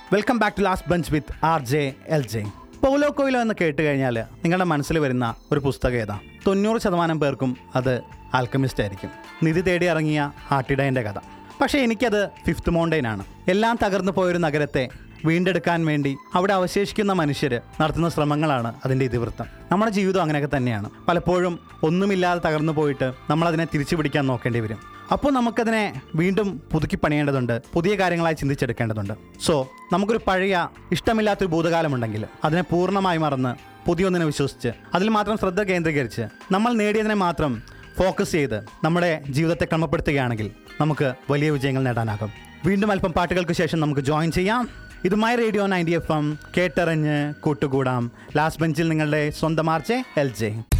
welcome back to last bench with R J L J Paulo Coelho എന്ന് കേട്ട് കഴിഞ്ഞാൽ നിങ്ങളുടെ മനസ്സിൽ വരുന്ന ഒരു പുസ്തകം ഏതാ തൊണ്ണൂറ് ശതമാനം പേർക്കും അത് ആൽക്കമിസ്റ്റ് ആയിരിക്കും നിധി തേടി ഇറങ്ങിയ ആട്ടിടയൻ്റെ കഥ പക്ഷേ എനിക്കത് ഫിഫ്ത്ത് മൗണ്ടൈനാണ് എല്ലാം തകർന്നു പോയൊരു നഗരത്തെ വീണ്ടെടുക്കാൻ വേണ്ടി അവിടെ അവശേഷിക്കുന്ന മനുഷ്യർ നടത്തുന്ന ശ്രമങ്ങളാണ് അതിൻ്റെ ഇതിവൃത്തം നമ്മുടെ ജീവിതം അങ്ങനെയൊക്കെ തന്നെയാണ് പലപ്പോഴും ഒന്നുമില്ലാതെ തകർന്നു പോയിട്ട് നമ്മളതിനെ തിരിച്ചു പിടിക്കാൻ നോക്കേണ്ടി വരും അപ്പോൾ നമുക്കതിനെ വീണ്ടും പുതുക്കി പണിയേണ്ടതുണ്ട് പുതിയ കാര്യങ്ങളായി ചിന്തിച്ചെടുക്കേണ്ടതുണ്ട് സോ നമുക്കൊരു പഴയ ഇഷ്ടമില്ലാത്തൊരു ഭൂതകാലമുണ്ടെങ്കിൽ അതിനെ പൂർണ്ണമായി മറന്ന് പുതിയൊന്നിനെ വിശ്വസിച്ച് അതിൽ മാത്രം ശ്രദ്ധ കേന്ദ്രീകരിച്ച് നമ്മൾ നേടിയതിനെ മാത്രം ഫോക്കസ് ചെയ്ത് നമ്മുടെ ജീവിതത്തെ ക്രമപ്പെടുത്തുകയാണെങ്കിൽ നമുക്ക് വലിയ വിജയങ്ങൾ നേടാനാകും വീണ്ടും അല്പം പാട്ടുകൾക്ക് ശേഷം നമുക്ക് ജോയിൻ ചെയ്യാം ഇത് my radio ninety F M കേട്ടറിഞ്ഞ് കൂട്ടുകൂടാം ലാസ്റ്റ് ബെഞ്ചിൽ നിങ്ങളുടെ സ്വന്തം ആർച്ചെ എൽ ജെ